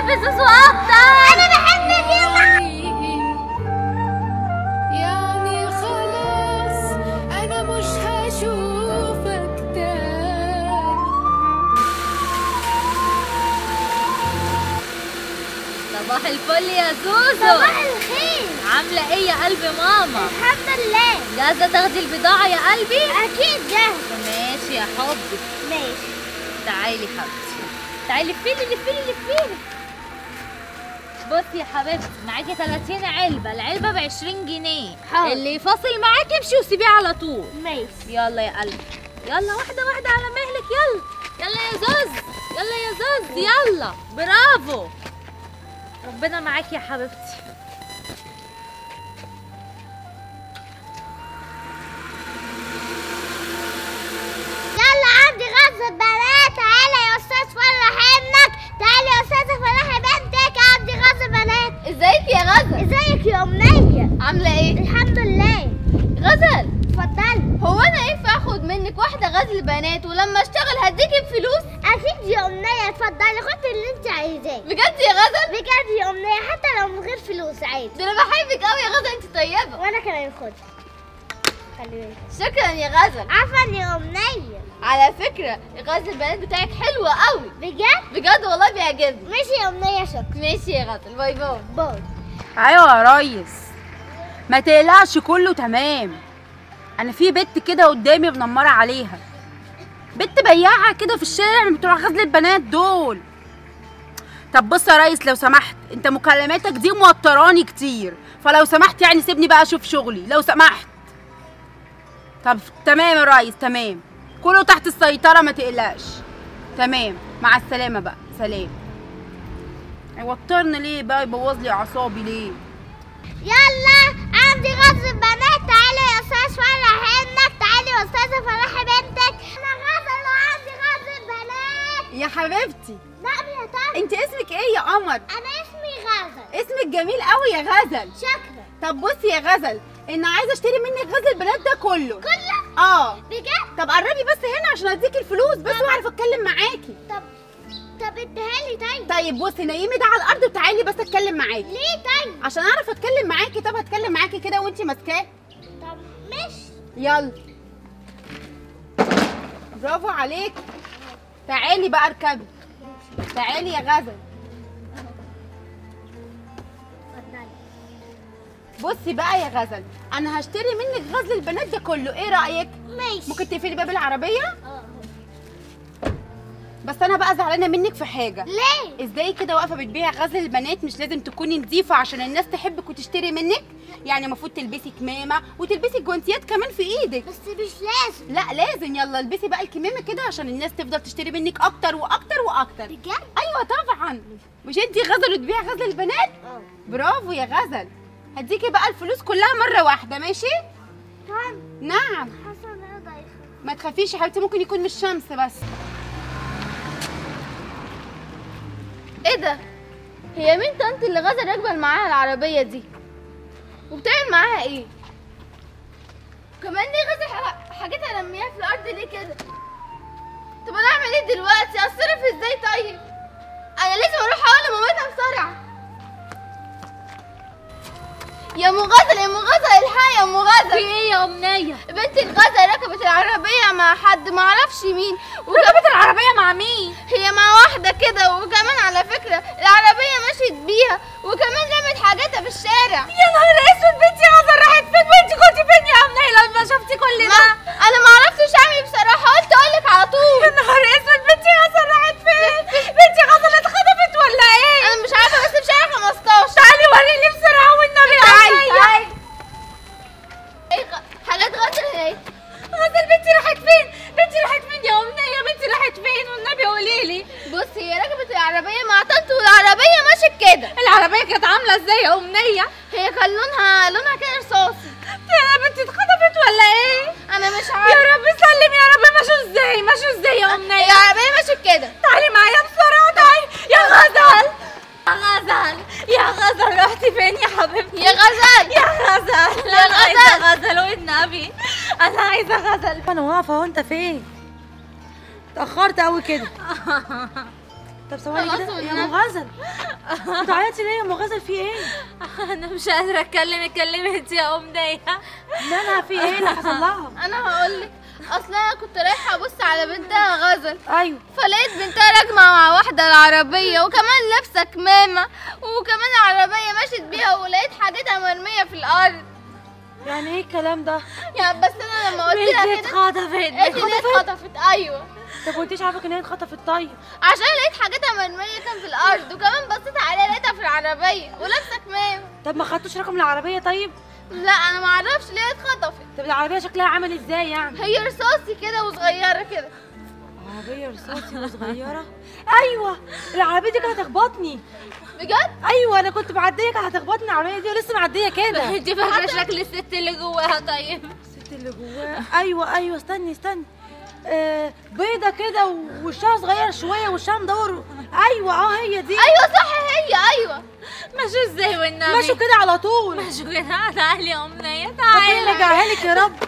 بحب زوزو اكتر انا بحبك يا يعني خلاص انا مش هشوفك تاني صباح الفل يا زوزو صباح الخير عامله ايه يا قلب ماما الحمد لله جاهزه تاخدي البضاعه يا قلبي اكيد جاهزه ماشي يا حبي ماشي تعالي حبيبتي تعالي لفيلي لفيلي لفيلي بصي يا حبيبتي معاكي 30 علبه العلبه ب 20 جنيه حاضر. اللي فاصل معاكي امشي وسيبيه على طول ماشي يلا يا قلبي يلا واحده واحده على مهلك يلا يلا يا زوز يلا يا زوز يلا برافو ربنا معاكي يا حبيبتي يلا عندي غزة بنات تعالى يا استاذ فرح ابنك تعالى يا استاذة فرح بنتك عندي غزة بنات ازيك يا غزل ازيك يا امنية عامله ايه الحمد لله غزل اتفضلي هو انا ينفع اخد منك واحده غزل بنات ولما اشتغل هديكي بفلوس اكيد يا امنية اتفضلي خدي اللي انت عايزاه بجد يا غزل بجد يا امنية حتى لو من غير فلوس عادي ده انا بحبك قوي يا غزل انت طيبه وانا كمان خد خلي بالك شكرا يا غزل عفوا يا امنية على فكره غزل البنات بتاعك حلوه قوي بجد بجد والله بيعجبني ماشي يا امنية شكرا ماشي يا غزل باي باي باي ايوه يا ريس ما تقلقش كله تمام انا في بنت كده قدامي منمره عليها بنت بياعه كده في الشارع من بتوع غزل البنات دول طب بص يا ريس لو سمحت انت مكالماتك دي موتراني كتير فلو سمحت يعني سيبني بقى اشوف شغلي لو سمحت طب تمام يا ريس تمام كله تحت السيطره ما تقلقش تمام مع السلامه بقى سلام يوترني ليه بقى يبوظ لي اعصابي ليه يلا عندي غزل بنات تعالي يا استاذ فرح ابنك تعالي يا استاذة فرح بنتك انا غزل وعندي غزل بنات يا حبيبتي نعم يا طارق انت اسمك ايه يا قمر انا اسمي غزل اسمك جميل قوي يا غزل شكرا طب بصي يا غزل ان عايزه اشتري منك غزل البنات ده كله كله اه بجد طب قربي بس هنا عشان اديكي الفلوس بس واعرف اتكلم معاكي طب طب اديها لي طيب طيب بصي نيمي ده على الارض وتعالي بس اتكلم معاكي ليه طيب عشان اعرف اتكلم معاكي طب هتكلم معاكي كده وانت ماسكاه طب مش يلا برافو عليك تعالي بقى اركبي تعالي يا غزل اتفضلي بصي بقى يا غزل انا هشتري منك غزل البنات ده كله ايه رايك ماشي ممكن تقفلي باب العربيه اه بس انا بقى زعلانه منك في حاجه ليه ازاي كده واقفه بتبيعي غزل البنات مش لازم تكوني نظيفه عشان الناس تحبك وتشتري منك يعني المفروض تلبسي كمامه وتلبسي جوانتيات كمان في ايدك بس مش لازم لا لازم يلا البسي بقى الكمامه كده عشان الناس تفضل تشتري منك اكتر واكتر واكتر بجد ايوه طبعا مش انتي غزل وتبيعي غزل البنات اه برافو يا غزل هديكي بقى الفلوس كلها مره واحده ماشي طبعا نعم حاسه ان انا ضعيفه ما تخافيش يا حبيبتي ممكن يكون مش شمس بس ايه ده هي مين طنط اللي غزل راكبه معاها العربيه دي وبتعمل معاها ايه كمان ليه غزل ح- حاجتها رميها في الارض ليه كده طب انا اعمل ايه دلوقتي اتصرف ازاي طيب انا لازم اروح اقول لمامتها بسرعه يا ام غزل يا ام غزل الحقي يا ام في غزل ايه يا امنيه بنت الغزل ركبت العربيه مع حد ما اعرفش مين وركبت العربيه مع مين هي مع واحدة كده وكمان على فكرة العربية مشيت بيها وكمان رمت حاجاتها في الشارع يا نهار اسود بنتي غزل راحت فين وانت كنت فين يا امنيه لما شفتي كل ما انا ما عرفتش اعمل بصراحة قلت اقولك على طول يا نهار اسود بنتي غزل راحت فين بنتي غزل اتخطفت ولا ايه انا مش عارفة بس في شارع 15 تعالي وريني بسرعه والنبي يا تعالي أمنية. تعالي ايه غ- حاجات غزل هي غزل بنتي راحت فين بنتي راحت فين يا امنيه بنتي راحت فين والنبي قولي لي بص هي ركبت العربية مع طنط والعربية مشيت كده العربيه كانت عامله ازاي يا امنيه هي كان لونها لونها كده رصاصي يا بنتي اتخطفت ولا ايه انا مش يا عارفة رب سلم يا رب مشوا ازاي مشوا ازاي يا امنيه العربية مشيت كده تعالي معايا بسرعه تعالي يا غزل يا غزل يا غزل رحتي فين يا حبيبتي يا غزل يا غزل يا انا عايزه غزل. غزل والنبي انا عايزه غزل انا واقفه وانت فين اتاخرت قوي كده طب ثواني خلاص كده يا والنبي. ام غزل بتعيطي ليه يا ام غزل في ايه انا مش قادره اتكلم اتكلمي انت يا امنيه مالها في ايه اللي حصل لها انا هقول لك اصل انا كنت رايحه ابص على بنتها غزل ايوه فلقيت بنتها راكبه مع واحده العربيه وكمان لابسه كمامه وكمان العربيه مشيت بيها ولقيت حاجتها مرميه في الارض يعني ايه الكلام ده يعني بس انا لما قلت لها بنتي كده اتخطفت قالت لي ليه اتخطفت ايوه طب وانتيش عارفه ان هي اتخطفت طيب عشان لقيت حاجتها مرميه كان في الارض وكمان بصيت عليها لقيتها في العربيه ولابسه كمامه طب ما خدتوش رقم العربيه طيب لا انا ما اعرفش ليه اتخطفت طب العربيه شكلها عامل ازاي يعني هي رصاصي كده وصغيره كده عربيه رصاصي وصغيره ايوه العربيه دي كانت هتخبطني بجد ايوه انا كنت معديه كانت هتخبطني العربيه دي ولسه معديه كده انت فاكره شكل الست اللي جواها طيب الست اللي جواها ايوه ايوه استني استني آه بيضه كده ووشها صغير شويه وشها مدور ايوه اه هي دي ايوه صح هي ايوه مشوا ازاي والنبي مشوا كده على طول مشوا كده تعالي يا امنيه ربنا تعالي يرجعها لك يا رب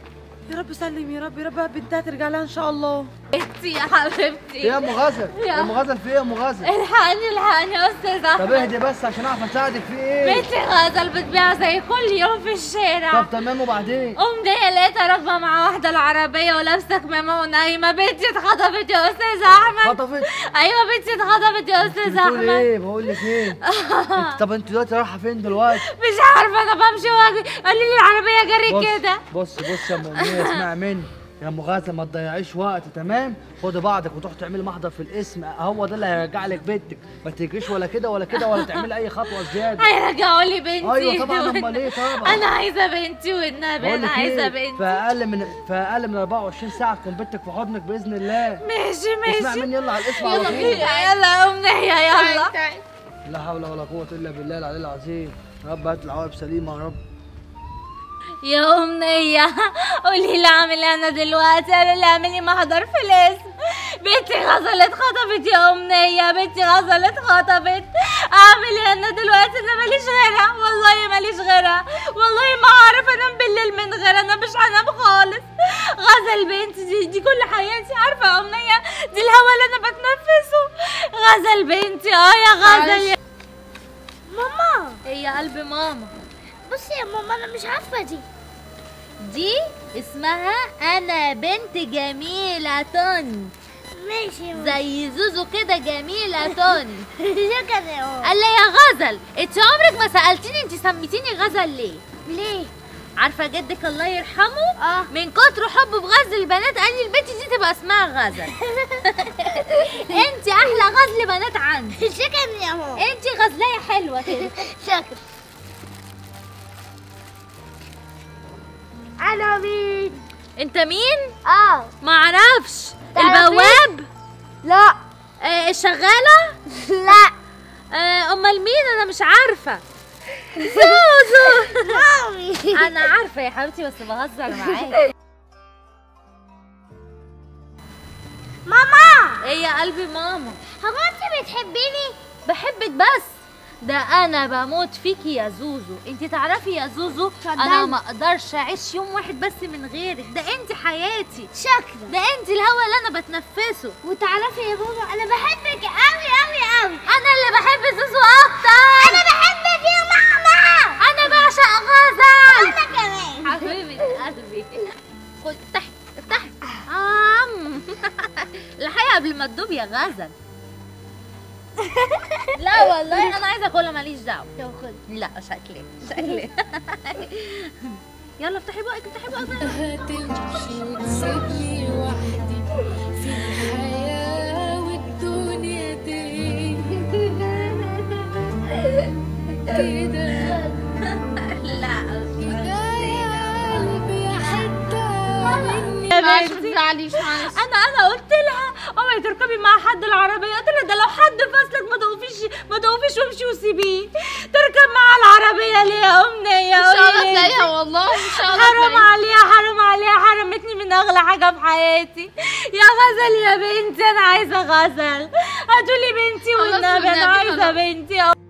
يا رب سلم يا رب يا رب بنتها ترجع لها ان شاء الله انتي يا حبيبتي ايه يا ام غزل يا. يا ام غزل في ايه يا ام غزل الحقني الحقني يا استاذ طب احمد اهدي بس عشان اعرف اساعدك في ايه بنتي غزل بتبيع زي كل يوم في الشارع طب تمام وبعدين أمنية لقيتها راكبة مع واحدة العربية ولابسة كمامة ونايمة بنتي اتخطفت يا أستاذ أحمد خطفت أيوة بنتي اتخطفت يا أستاذ بتقول أحمد ايه بقول لك ايه انت طب انت دلوقتي رايحه فين دلوقتي مش عارفة أنا بمشي واجي قال لي العربية جري بص كده بص بص يا ام امنيه اسمعي مني يا ام غزل ما تضيعيش وقت تمام خدي بعضك وتروح تعملي محضر في الاسم هو ده اللي هيرجع لك بنتك ما تجريش ولا كده ولا كده ولا تعملي اي خطوه زياده هيرجعوا لي بنتي ايوه طبعا امال ايه طبعا أنا عايزة بنتي والنبي بقول أنا لك عايزة ايه بنتي في اقل من في اقل من 24 ساعه تكون بنتك في حضنك باذن الله ماشي اسمع ماشي مني يلا على الاسم على طول يلا أمنية يلا تعالي لا حول ولا قوة إلا بالله العلي العظيم يا رب هات العواقب سليمة يا رب يا أمنية قولي لي أعمل إيه أنا دلوقتي أنا اللي أعملي محضر في الاسم بنتي غزل اتخطفت يا أمنية بنتي غزل اتخطفت أعمل إيه أنا دلوقتي أنا ماليش غيرها والله ماليش غيرها والله ما أعرف أنام بالليل من غيرها أنا مش هنام خالص غزل بنتي دي, دي كل حياتي عارفة يا أمنية دي الهوا اللي أنا بتنفسه غزل بنتي أه يا غزل يا ماما هي قلب ماما بصي يا ماما انا مش عارفه دي دي اسمها أنا بنت جميلة توني ماشي يا ماما زي زوزو كده جميلة توني شكرا يا ماما قال لي يا غزل انت عمرك ما سألتيني انت سميتيني غزل ليه ليه عارفة جدك الله يرحمه اه من كتر حبه بغزل البنات قال لي البنت دي تبقى اسمها غزل انت احلى غزل بنات عندي شكرا يا ماما انت غزلايه حلوه كده شكرا انا مين انت مين اه ما اعرفش تعرفي؟ البواب لا آه الشغاله لا آه امال مين انا مش عارفه زوزو مامي انا عارفه يا حبيبتي بس بهزر معاكي ماما ايه يا قلبي ماما هو انت بتحبيني بحبك بس ده انا بموت فيكي يا زوزو انت تعرفي يا زوزو انا ما اقدرش اعيش يوم واحد بس من غيرك ده انت حياتي شكرا ده انت الهوا اللي انا بتنفسه وتعرفي يا ماما انا بحبك قوي قوي قوي انا اللي بحب زوزو اكتر انا بحبك يا ماما انا بعشق غزل انا كمان حبيبه قلبي خد افتحي افتحي عم الحقيقه قبل ما تدوب يا غزل لا والله انا عايزه اكلها ماليش دعوه لو خد لا شكلي شكلي يلا افتحي بقك افتحي بقك بقى. هتمشي وتسيبني وحدي في الحياة والدنيا دي كده لا كده يا قلبي حتة مني يا معلش بنتي. ما تزعليش معلش انا انا قلت لها اوعي تركبي مع حد العربيه قلت لها ده لو حد فصلك ما تقفيش ما تقفيش وامشي وسيبيه تركب مع العربيه ليه يا امنيه ان شاء الله قولي لي. تلاقيها والله ان شاء الله حرام تلاقيها عليها حرام عليها حرمتني من اغلى حاجه في حياتي يا غزل يا بنتي انا عايزه غزل هاتولي بنتي خلاص والنبي انا والنبي عايزه خلاص. بنتي